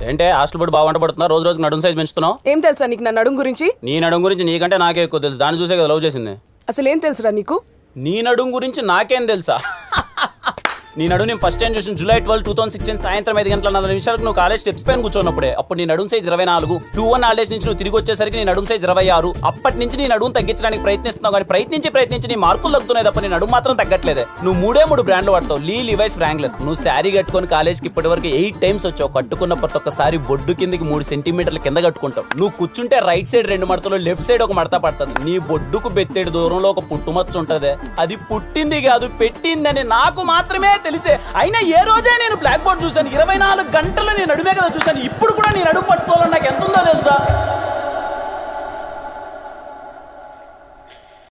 ఏంటే హాస్టల్ బట్టి బాగా వంట పడుతున్నా రోజు రోజుకి నడుము సైజ్ పెంచుతున్నావు ఏం తెలుసా నీకు నా నడుం గురించి నీ నడుము గురించి నీకంటే నాకే ఎక్కువ తెలుసు దాన్ని చూసే కదా లవ్ చేసింది అసలు ఏం తెలుసురా నీకు నీ నడుము గురించి నాకేం తెలుసా నీ నడుము నేను ఫస్ట్ టైం చూసిన July twelve two thousand sixteen సాయంత్రం ఐదు గంటల నలభై నిమిషాలకు నువ్వు కాలేజ్ స్టెప్స్ పైన కూర్చున్నప్పుడే అప్పుడు నీ నడుము సైజ్ ఇరవై నాలుగు టూ వన్ హాలిడేస్ నుంచి నువ్వు తిరిగి వచ్చేసరికి నీ నడుము సైజ్ ఇరవై ఆరు అప్పటి నుంచి నీ నడుము తగ్గించడానికి ప్రయత్నిస్తున్నావు కానీ ప్రయత్నించి ప్రయత్నించి నీ మార్కులు తగ్గుతున్నాయి తప్ప నీ నడుము మాత్రం తగ్గట్లేదే నువ్వు మూడే మూడు బ్రాండ్లు వాడతావు లీ లివైస్ ఫ్రాంక్లర్ నువ్వు శారీ కట్టుకొని కాలేజ్కి ఇప్పటి వరకు ఎయిట్ టైమ్స్ వచ్చావు కట్టుకున్న ప్రతి ఒక్కసారి బొడ్డు కిందకి మూడు సెంటీమీటర్ల కింద కట్టుకుంటావు నువ్వు కూర్చుంటే రైట్ సైడ్ రెండు మడతలు లెఫ్ట్ సైడ్ ఒక మడత పడుతుంది నీ బొడ్డుకు బెత్తేడు దూరంలో ఒక పుట్టుమచ్చ ఉంటదే అది పుట్టింది కాదు పెట్టిందని నాకు మాత్రమే తెలిసే అయినా ఏ రోజే నేను బ్లాక్ బోర్డ్ చూశాను ఇరవై నాలుగు గంటలు నేను నడుమే కదా చూశాను ఇప్పుడు కూడా నేను నడుము పట్టుకోవాలని నాకు ఎంత ఉందో తెలుసా